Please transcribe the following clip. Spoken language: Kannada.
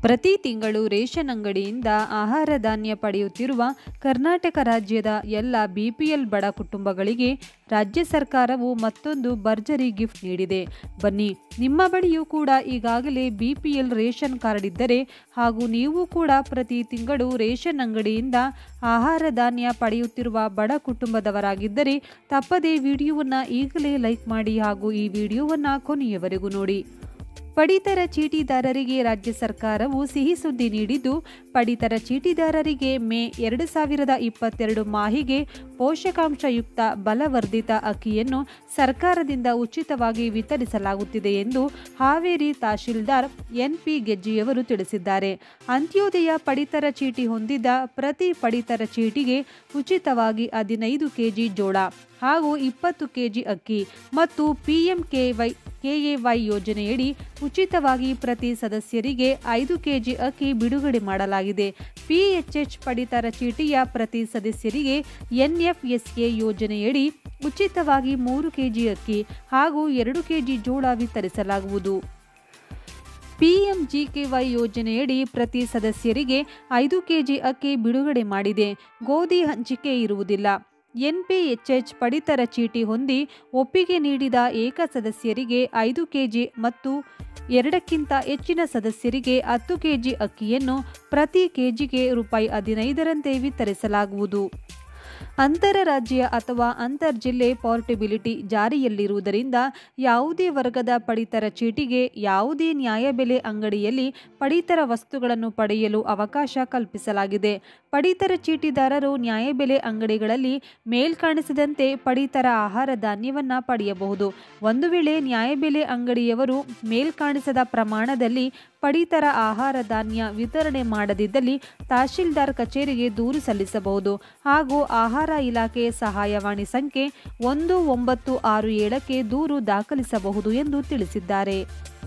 ಪ್ರತಿ ತಿಂಗಳು ರೇಷನ್ ಅಂಗಡಿಯಿಂದ ಆಹಾರ ಧಾನ್ಯ ಪಡೆಯುತ್ತಿರುವ ಕರ್ನಾಟಕ ರಾಜ್ಯದ ಎಲ್ಲ ಬಿಪಿಎಲ್ ಬಡ ಕುಟುಂಬಗಳಿಗೆ ರಾಜ್ಯ ಸರ್ಕಾರವು ಮತ್ತೊಂದು ಭರ್ಜರಿ ಗಿಫ್ಟ್ ನೀಡಿದೆ ಬನ್ನಿ ನಿಮ್ಮ ಬಳಿಯೂ ಕೂಡ ಈಗಾಗಲೇ ಬಿಪಿಎಲ್ ರೇಷನ್ ಕಾರ್ಡ್ ಇದ್ದರೆ ಹಾಗೂ ನೀವು ಕೂಡ ಪ್ರತಿ ತಿಂಗಳು ರೇಷನ್ ಅಂಗಡಿಯಿಂದ ಆಹಾರ ಧಾನ್ಯ ಪಡೆಯುತ್ತಿರುವ ಬಡ ಕುಟುಂಬದವರಾಗಿದ್ದರೆ ತಪ್ಪದೇ ವಿಡಿಯೋವನ್ನು ಈಗಲೇ ಲೈಕ್ ಮಾಡಿ ಹಾಗೂ ಈ ವಿಡಿಯೋವನ್ನು ಕೊನೆಯವರೆಗೂ ನೋಡಿ ಪಡಿತರ ಚೀಟಿದಾರರಿಗೆ ರಾಜ್ಯ ಸರ್ಕಾರವು ಸಿಹಿ ಸುದ್ದಿ ನೀಡಿದ್ದು ಪಡಿತರ ಚೀಟಿದಾರರಿಗೆ ಮೇ ಎರಡು ಸಾವಿರದ ಇಪ್ಪತ್ತೆರಡು ಮಾಹಿಗೆ ಪೋಷಕಾಂಶಯುಕ್ತ ಬಲವರ್ಧಿತ ಅಕ್ಕಿಯನ್ನು ಸರ್ಕಾರದಿಂದ ಉಚಿತವಾಗಿ ವಿತರಿಸಲಾಗುತ್ತಿದೆ ಎಂದು ಹಾವೇರಿ ತಹಶೀಲ್ದಾರ್ ಎನ್ಪಿ ಗೆಜ್ಜಿಯವರು ತಿಳಿಸಿದ್ದಾರೆ ಅಂತ್ಯೋದಯ ಪಡಿತರ ಚೀಟಿ ಹೊಂದಿದ ಪ್ರತಿ ಪಡಿತರ ಚೀಟಿಗೆ ಉಚಿತವಾಗಿ ಹದಿನೈದು ಕೆಜಿ ಜೋಳ ಹಾಗೂ ಇಪ್ಪತ್ತು ಕೆಜಿ ಅಕ್ಕಿ ಮತ್ತು ಪಿಎಂಕೆವೈ ಕೆಎವೈ ಯೋಜನೆಯಡಿ ಉಚಿತವಾಗಿ ಪ್ರತಿ ಸದಸ್ಯರಿಗೆ ಐದು ಕೆಜಿ ಅಕ್ಕಿ ಬಿಡುಗಡೆ ಮಾಡಲಾಗಿದೆ ಪಿಎಚ್ಎಚ್ ಪಡಿತರ ಚೀಟಿಯ ಪ್ರತಿ ಸದಸ್ಯರಿಗೆ ಎನ್ಎಫ್ಎಸ್ಎ ಯೋಜನೆಯಡಿ ಉಚಿತವಾಗಿ ಮೂರು ಕೆಜಿ ಅಕ್ಕಿ ಹಾಗೂ ಎರಡು ಕೆಜಿ ಜೋಳ ವಿತರಿಸಲಾಗುವುದು ಪಿಎಂಜಿಕೆವೈ ಯೋಜನೆಯಡಿ ಪ್ರತಿ ಸದಸ್ಯರಿಗೆ ಐದು ಕೆಜಿ ಅಕ್ಕಿ ಬಿಡುಗಡೆ ಮಾಡಿದೆ ಗೋಧಿ ಹಂಚಿಕೆ ಇರುವುದಿಲ್ಲ ಎನ್ಪಿಎಚ್ಎಚ್ ಪಡಿತರ ಚೀಟಿ ಹೊಂದಿ ಒಪ್ಪಿಗೆ ನೀಡಿದ ಏಕ ಸದಸ್ಯರಿಗೆ ಐದು ಕೆಜಿ ಮತ್ತು ಎರಡಕ್ಕಿಂತ ಹೆಚ್ಚಿನ ಸದಸ್ಯರಿಗೆ ಹತ್ತು ಕೆಜಿ ಅಕ್ಕಿಯನ್ನು ಪ್ರತಿ ಕೆಜಿಗೆ ರೂಪಾಯಿ ಹದಿನೈದರಂತೆ ವಿತರಿಸಲಾಗುವುದು ಅಂತರರಾಜ್ಯ ಅಥವಾ ಅಂತರ್ಜಿಲ್ಲೆ ಪೋರ್ಟಬಿಲಿಟಿ ಜಾರಿಯಲ್ಲಿರುವುದರಿಂದ ಯಾವುದೇ ವರ್ಗದ ಪಡಿತರ ಚೀಟಿಗೆ ಯಾವುದೇ ನ್ಯಾಯಬೆಲೆ ಅಂಗಡಿಯಲ್ಲಿ ಪಡಿತರ ವಸ್ತುಗಳನ್ನು ಪಡೆಯಲು ಅವಕಾಶ ಕಲ್ಪಿಸಲಾಗಿದೆ ಪಡಿತರ ಚೀಟಿದಾರರು ನ್ಯಾಯಬೆಲೆ ಅಂಗಡಿಗಳಲ್ಲಿ ಮೇಲ್ಕಾಣಿಸಿದಂತೆ ಪಡಿತರ ಆಹಾರ ಧಾನ್ಯವನ್ನು ಪಡೆಯಬಹುದು ಒಂದು ವೇಳೆ ನ್ಯಾಯಬೆಲೆ ಅಂಗಡಿಯವರು ಮೇಲ್ಕಾಣಿಸದ ಪ್ರಮಾಣದಲ್ಲಿ ಪಡಿತರ ಆಹಾರ ಧಾನ್ಯ ವಿತರಣೆ ಮಾಡದಿದ್ದಲ್ಲಿ ತಹಶೀಲ್ದಾರ್ ಕಚೇರಿಗೆ ದೂರು ಸಲ್ಲಿಸಬಹುದು ಹಾಗೂ ಆಹಾರ ಇಲಾಖೆ ಸಹಾಯವಾಣಿ ಸಂಖ್ಯೆ ಒಂದು ಒಂಬತ್ತು ಆರು ಏಳಕ್ಕೆ ದೂರು ದಾಖಲಿಸಬಹುದು ಎಂದು ತಿಳಿಸಿದ್ದಾರೆ